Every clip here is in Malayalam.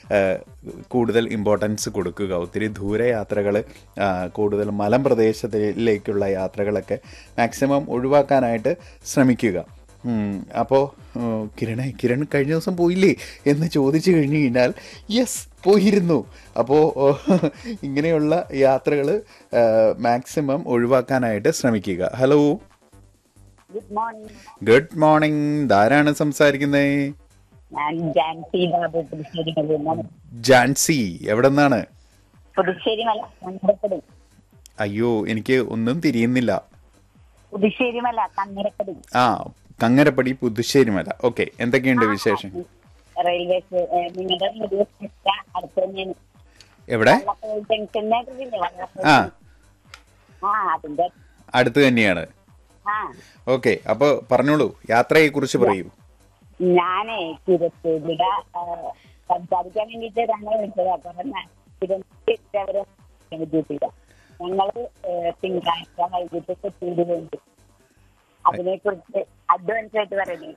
കൂടുതൽ ഇമ്പോർട്ടൻസ് കൊടുക്കുക ഒത്തിരി ദൂരയാത്രകൾ കൂടുതൽ മലമ്പ്രദേശത്തിലേക്കുള്ള യാത്രകളൊക്കെ മാക്സിമം ഒഴിവാക്കാനായിട്ട് ശ്രമിക്കുക അപ്പോൾ കിരണേ കിരൺ കഴിഞ്ഞ ദിവസം പോയില്ലേ എന്ന് ചോദിച്ചു കഴിഞ്ഞു കഴിഞ്ഞാൽ യെസ് പോയിരുന്നു അപ്പോൾ ഇങ്ങനെയുള്ള യാത്രകൾ മാക്സിമം ഒഴിവാക്കാനായിട്ട് ശ്രമിക്കുക hello good morning good morning ധാരാണ് സംസാരിക്കുന്നത് ഞാൻ ജാൻസി ബാബു പുതുശ്ശേരി മല ജാൻസി എവിടെ നിന്നാണ് പുതുശ്ശേരി മല കങ്ങരപ്പടി അയ്യോ എനിക്ക് ഒന്നും തിരിയുന്നില്ല പുതുശ്ശേരി മല കങ്ങരപ്പടി ആ കങ്ങരപ്പടി പുതുശ്ശേരി മല ഓക്കെ എന്തൊക്കെയുണ്ട് വിശേഷം റെയിൽവേ സ്റ്റേ- ഏ, നിങ്ങളുടെ റെയിൽവേ സ്റ്റേഷൻ അടുത്ത് തന്നെയാണ് എവിടെ വള്ളത്തോൾ ജംഗ്ഷൻ കേട്ടിട്ടില്ലേ വള്ളത്തോൾ ആ ആ അതിന്റെ അടുത്ത് തന്നെയാണ് ആ ഓക്കെ അപ്പോൾ പറഞ്ഞോളൂ യാത്രയെ കുറിച്ച് പറയൂ ഞാനേ തിരുത്തൂരിടെ സംസാരിക്കാൻ വേണ്ടിട്ട് ഞങ്ങൾ വിളിച്ചതാ കാരണം തിരുവനന്തപുരം ഡ്യൂട്ടിയില്ല ഞങ്ങള് ഏ, തിങ്കളാഴ്ച വൈകിട്ട് കൊച്ചിയിൽ വേണ്ടി അതിനെ കുറിച്ച് അഡ്വാൻസ് ആയിട്ട് പറയുന്നത്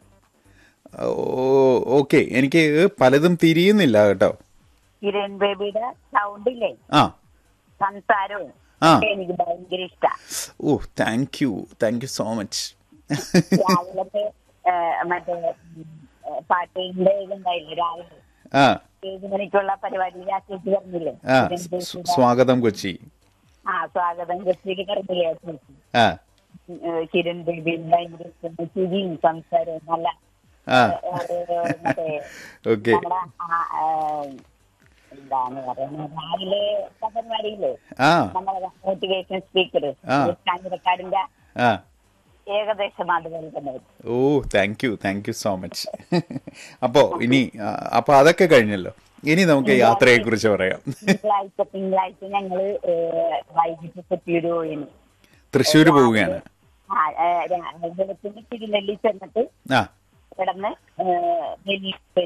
ഓ ഓക്കെ എനിക്ക് പലതും തിരിയുന്നില്ല കേട്ടോ കിരൺ ബേബിയുടെ സൗണ്ട് ഇല്ലേ ആ സംസാരവും ആ. ഒക്കെ എനിക്ക് ഭയങ്കര ഇഷ്ടാ oh thank you thank you so much രാവിലത്തെ ഏ, മറ്റേ ഉം, ഏ, പാട്ടിന്റെ ഇതുണ്ടായില്ലേ രാവിലെ ആ ഏഴ് മണിക്കുള്ള പരിപാടിയിൽ ആ ചേച്ചി പറഞ്ഞില്ലേ ആ കിരൺ സ്- ബേബിയുടെ- സ്വാഗതം കൊച്ചി ആ സ്വാഗതം കൊച്ചിക്ക് പറഞ്ഞില്ലേ ആ ചേച്ചി ആ ഏഹ് കിരൺ ബേബി ഭയങ്കര ഇഷ്ടമാണ്. ചിരിയും സംസാരവും നല്ല ആ ഏഹ് മറ്റേ ഓക്കെ നമ്മുടെ ആ, ഏഹ്, എന്താണ് പറയുന്നത് രാവിലെ പരിപാടിയില്ലേ ആ നമ്മളെ മോട്ടിവേഷൻ സ്പീക്കർ ആ. കാഞ്ഞിരക്കാടിന്റെ ആ ഏകദേശം അതുപോലെ തന്നെ വരും. Oh thank you thank you so much അപ്പോൾ ഇനി ആ, അപ്പോൾ അതൊക്കെ കഴിഞ്ഞല്ലോ ഇനി നമുക്ക് യാത്രയെ കുറിച്ച് പറയാം തിങ്കളാഴ്ച തിങ്കളാഴ്ച ഞങ്ങള് ഏഹ്, വൈകിട്ട് കൊച്ചിയൂര് പോയിന് തൃശ്ശൂർ പോവുകയാണ് ആ ഏഹ്, രാ- വെളുപ്പിന് തിരുനെല്ലി ചെന്നിട്ട് ആ കിടന്ന് ഏഹ്, ഡൽഹി പോയി.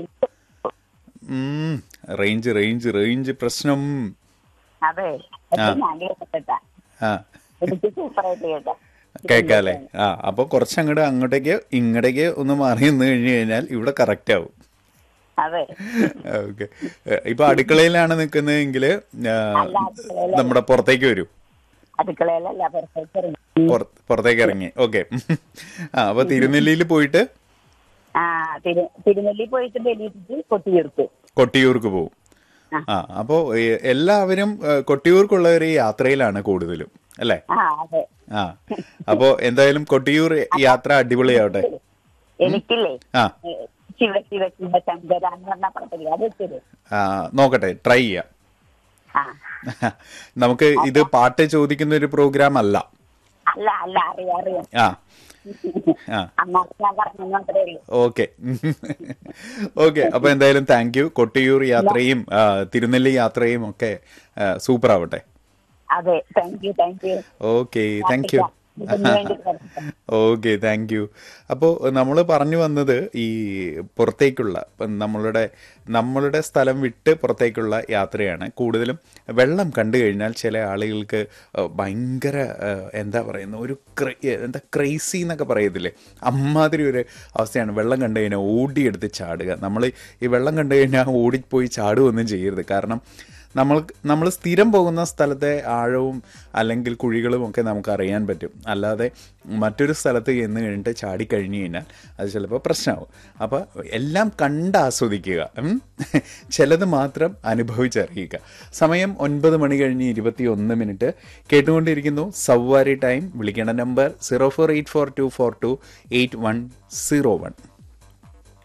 റേഞ്ച് റേഞ്ച് റേഞ്ച് പ്രശ്നം അതെ അത് ഞാൻ കേട്ടിട്ടാ ആ എനിക്ക് സൂപ്പറായിട്ട് കേൾക്കാം കേൾക്കാല്ലേ ആ അപ്പോൾ കുറച്ചങ്ങോട്ട് അങ്ങോട്ടേക്ക് ഇങ്ങോട്ടേക്ക് ഒന്ന് മാറി നിന്ന് കഴിഞ്ഞു കഴിഞ്ഞാൽ ഇവിടെ കറക്റ്റ് ആവും അതെ ഓക്കെ ഇപ്പൊ അടുക്കളയിലാണ് നിൽക്കുന്നതെങ്കിൽ നമ്മുടെ പുറത്തേക്ക് വരൂ അടുക്കളയിലല്ല പുറത്തേക്ക് ഇറങ്ങി പുറ- പുറത്തേക്ക് ഇറങ്ങി ഓക്കെ ആ അപ്പൊ തിരുനെല്ലിയിൽ പോയിട്ട് ആ തിരു തിരുനെല്ലി പോയിട്ട് ഡൽഹിക്ക് കൊട്ടിയൂർക്ക് കൊട്ടിയൂർക്ക് പോകും ആ. ആ അപ്പോൾ എല്ലാവരും ഏ, കൊട്ടിയൂർക്കുള്ള ഒരു യാത്രയിലാണ് കൂടുതലും അല്ലേ ആ അതെ ആ അപ്പോൾ എന്തായാലും കൊട്ടിയൂർ യാത്ര അടിപൊളിയാവട്ടെ എനിക്കില്ലേ ആ ഏ, ശിവ ശിവ ശിവ ശങ്കര എന്ന് പറഞ്ഞ പടത്തില്ലേ അത് വെച്ചത് ആ, നോക്കട്ടെ ട്രൈ ചെയ്യാം ആ നമുക്ക് ഇത് പാട്ട് ചോദിക്കുന്ന ഒരു പ്രോഗ്രാം അല്ല അല്ല അല്ല അറിയാം അറിയാം ആ ആ അമ്മ ഞാൻ പറഞ്ഞു മാത്രമേ ഉള്ളൂ ഓക്കെ ഓക്കെ അപ്പൊ എന്തായാലും താങ്ക് യു കൊട്ടിയൂർ യാത്രയും ആ, തിരുനെല്ലി യാത്രയും ഒക്കെ സൂപ്പർ ആവട്ടെ അതെ thank you thank you okay thank you ഇതിന് വേണ്ടി പ്രവർത്തിക്കാം. ഓക്കെ താങ്ക് യു അപ്പോൾ നമ്മൾ പറഞ്ഞു വന്നത് ഈ പുറത്തേക്കുള്ള ഇപ്പം നമ്മളുടെ നമ്മളുടെ സ്ഥലം വിട്ട് പുറത്തേക്കുള്ള യാത്രയാണ് കൂടുതലും വെള്ളം കണ്ടു കഴിഞ്ഞാൽ ചില ആളുകൾക്ക് ഏഹ്, ഭയങ്കര ഏഹ്, എന്താ പറയുന്ന ഒരു ക്ര- എന്താ ക്രേസി എന്നൊക്കെ പറയത്തില്ലേ അമ്മാതിരി ഒരു അവസ്ഥയാണ് വെള്ളം കണ്ടു കഴിഞ്ഞാൽ ഓടിയെടുത്ത് ചാടുക നമ്മൾ ഈ വെള്ളം കണ്ടു കഴിഞ്ഞാൽ ഓടിപ്പോയി ചാടുകയൊന്നും ചെയ്യരുത് കാരണം നമ്മൾ നമ്മൾ സ്ഥിരം പോകുന്ന സ്ഥലത്തെ ആഴവും അല്ലെങ്കിൽ കുഴികളും ഒക്കെ നമുക്ക് അറിയാൻ പറ്റും അല്ലാതെ മറ്റൊരു സ്ഥലത്ത് ചെന്ന് കഴിഞ്ഞിട്ട് ചാടിക്കഴിഞ്ഞ് കഴിഞ്ഞാൽ അത് ചിലപ്പോൾ പ്രശ്നമാവും അപ്പോൾ എല്ലാം കണ്ട് ആസ്വദിക്കുക ഉം. ചിലത് മാത്രം അനുഭവിച്ചറിയുക സമയം ഒൻപത് മണി കഴിഞ്ഞ് ഇരുപത്തി ഒന്ന് മിനിറ്റ് കേട്ടുകൊണ്ടിരിക്കുന്നു സവാരി ടൈം വിളിക്കേണ്ട number zero four eight four two four two eight one zero one